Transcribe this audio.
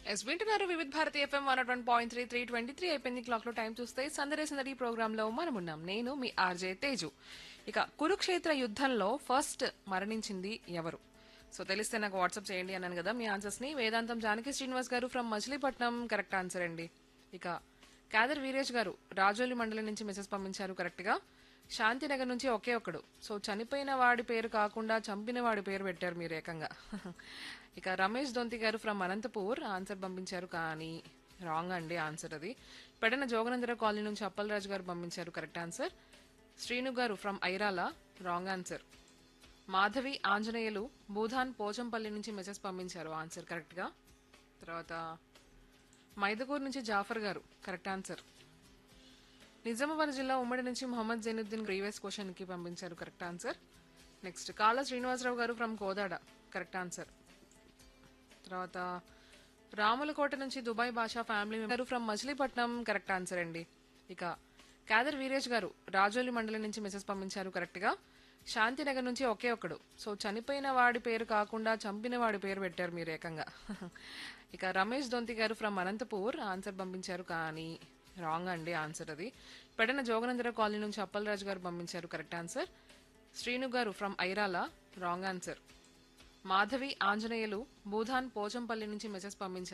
yes వింటున్నారు Vividh Bharati FM one one point three three twenty three అయిపోయింది clock లో time చూస్తే సందరేసినది ప్రోగ్రామ్ లో మనం ఉన్నాం నేను మీ ఆర్జే తేజు ఇక కురుక్షేత్ర యుద్ధంలో ఫస్ట్ మరణించింది ఎవరు సో తెలిస్తే నాకు వాట్సాప్ చేయండి అన్నాను కదా మీ ఆన్సర్స్ ని వేదాంతం జానకి శ్రీనివాస్ గారు ఫ్రమ్ మచిలీపట్నం కరెక్ట్ ఆన్సర్ అండి ఇక కాదర్ వీరేష్ గారు రాజోలి మండలం నుంచి మెసేజ్ పంపించారు కరెక్ట్ గా శాంతినగర్ నుంచి ఒకే ఒకడు సో చనిపోయిన వాడి పేరు కాకుండా చంపిన వాడి పేరు పెట్టారు మీరు ఏకంగా ఇక రమేష్ దొంతి గారు ఫ్రమ్ అనంతపూర్ ఆన్సర్ పంపించారు కానీ రాంగ్ అండి ఆన్సర్ అది పెడన జోగనందర కాలనీ నుంచి అప్పలరాజు గారు పంపించారు కరెక్ట్ ఆన్సర్ శ్రీను గారు from Airala wrong answer Madhavi Anjaneyulu Bhoodan Pochampally నుంచి మెసేజ్ పంపించారు ఆన్సర్ కరెక్ట్ గా తర్వాత మైదకూరు నుంచి జాఫర్ గారు కరెక్ట్ ఆన్సర్ నిజామాబాద్ జిల్లా ఉమ్మడి నుంచి మొహమ్మద్ జైనుద్దీన్ ప్రీవియస్ క్వశ్చన్ కి పంపించారు కరెక్ట్ ఆన్సర్ నెక్స్ట్ కాళ శ్రీనివాసరావు గారు ఫ్రమ్ కోదాడ కరెక్ట్ ఆన్సర్ తర్వాత రాములకోట నుంచి దుబాయ్ భాషా ఫ్యామిలీ గారు ఫ్రమ్ మచిలీపట్నం కరెక్ట్ ఆన్సర్ అండి ఇక కాదర్ వీరేష్ గారు రాజోలి మండలం నుంచి మెసేజ్ పంపించారు కరెక్ట్ గా శాంతినగర్ నుంచి ఒకే ఒకడు సో చనిపోయిన వాడి పేరు కాకుండా చంపిన వాడి పేరు పెట్టారు మీరు ఏకంగా ఇక రమేష్ దొంతి గారు ఫ్రమ్ అనంతపూర్ ఆన్సర్ పంపించారు కానీ రాంగ్ అండి ఆన్సర్ అది పెడన జోగనందర కాలనీ నుంచి అప్పలరాజు గారు పంపించారు కరెక్ట్ ఆన్సర్ శ్రీను గారు from Airala wrong answer Madhavi Anjaneyulu Bhoodan Pochampally నుంచి మెసేజ్ పంపించారు